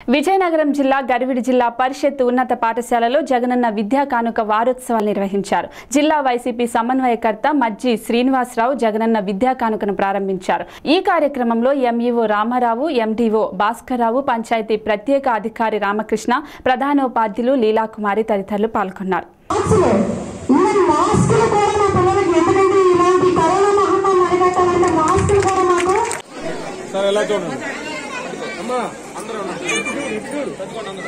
విజయనగరం జిల్లా గరివిడి జిల్లా పరిషత్ ఉన్నత పాఠశాలలో జగనన్న విద్యా కానుక వారోత్సవాలు నిర్వహించారు జిల్లా వైసీపీ సమన్వయకర్త మజ్జి శ్రీనివాసరావు జగనన్న విద్యా కానుకను ప్రారంభించారు ఈ కార్యక్రమంలో ఎంఈఓ రామారావు ఎండీఓ భాస్కర్రావు పంచాయతీ ప్రత్యేక అధికారి రామకృష్ణ ప్రధానోపాధ్యులు లీలాకుమారి తదితరులు పాల్గొన్నారు మాస్కులు ఈవెన్ మాస్కులు కూడా మా పిల్లలకి ఎందుకంటే ఇలాంటి కరోనా మహమ్మారి అరికట్టాలంటే మాస్కులు కూడా మాకు సార్ ఎలా చూడండి అమ్మా అందరూ ఉండండి. చదువుకోండి అందరూ.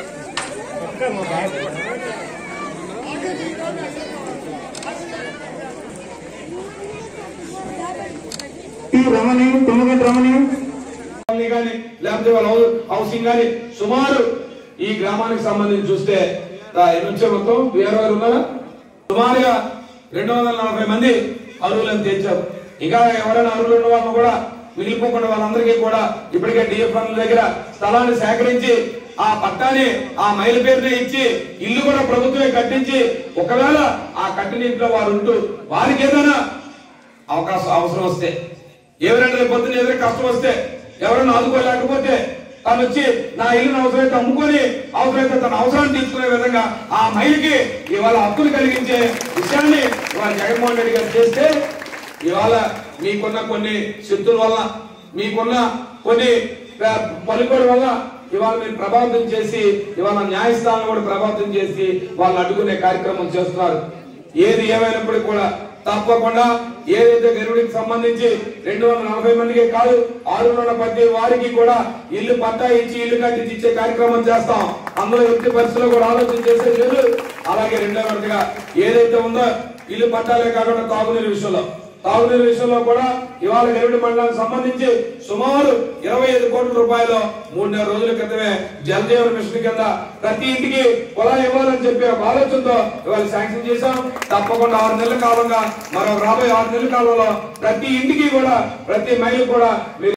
ఈ రమణి తుమ్మగంటి రమణి కాలనీ కానీ లేకపోతే వాళ్ళ హౌ- హౌసింగ్ కానీ సుమారు ఈ గ్రామానికి సంబంధించి చూస్తే ఆ, ఎన్ని వచ్చే మొత్తం వేరు వేరు ఉన్నారా సుమారుగా రెండు వందల నలభై మంది అరువులను తెచ్చారు ఇంకా ఎవరైనా అరువులు ఉన్న వాళ్ళని కూడా మిగిలిపోకుండా వాళ్ళందరికీ కూడా ఇప్పటికే డిఎఫ్ దగ్గర స్థలాన్ని సేకరించి ఆ పట్టాని ఆ మైలు పేరునే ఇచ్చి ఇల్లు కూడా ప్రభుత్వమే కట్టించి ఒకవేళ ఆ కట్టిన ఇంట్లో వారు ఉంటూ వారికి ఏదైనా అవకాశం అవసరం వస్తే ఎవరైనా రేపు పొద్దున్న ఏదైనా కష్టం వస్తే ఎవరైనా ఆదుకోలేకపోతే తను వచ్చి నా ఇల్లును అవసరమైతే అమ్ముకొని అవసరమైతే తన అవసరాన్ని తీర్చుకునే విధంగా ఆ మహిళకి ఇవాళ హక్కులు కలిగించే విషయాన్ని ఇవాళ జగన్మోహన్ రెడ్డి గారు చేస్తే ఇవాళ మీకున్న కొన్ని శక్తుల వల్ల మీకున్న కొన్ని ప- పలుకుబడి వల్ల ఇవాళ మీరు ప్రభావితం చేసి ఇవాళ న్యాయస్థానం కూడా ప్రభావితం చేసి వాళ్ళు అడ్డుకునే కార్యక్రమం చేస్తున్నారు ఏది ఏమైనప్పటికీ కూడా తప్పకుండా ఏదైతే గరుడికి సంబంధించి రెండు వందల నలభై మందికి కాదు ఆరు వందల ప్రతి వారికి కూడా ఇల్లు పట్టా ఇచ్చి ఇల్లు కట్టించి ఇచ్చే కార్యక్రమం చేస్తాం అందులో వ్యక్తి పరిస్థితులు కూడా ఆలోచన చేసేది లేదు అలాగే రెండో విడతగా ఏదైతే ఉందో ఇల్లు పట్టాలే కాకుండా తాగునీరు విషయంలో తాగునీరు విషయంలో కూడా ఇవాళ గరివిడి మండలానికి సంబంధించి సుమారు ఇరవై ఐదు కోట్ల రూపాయలు మూడున్నర రోజుల క్రితమే జల్ జీవన్ మిషన్ కింద ప్రతి ఇంటికి పొలా ఇవ్వాలని చెప్పి ఒక ఆలోచనతో ఇవాళ శాంక్షన్ చేశాం తప్పకుండా ఆరు నెలల కాలంగా మరో రాబోయే ఆరు నెలల కాలంలో ప్రతి ఇంటికి కూడా ప్రతి మహిళ కూడా మీరు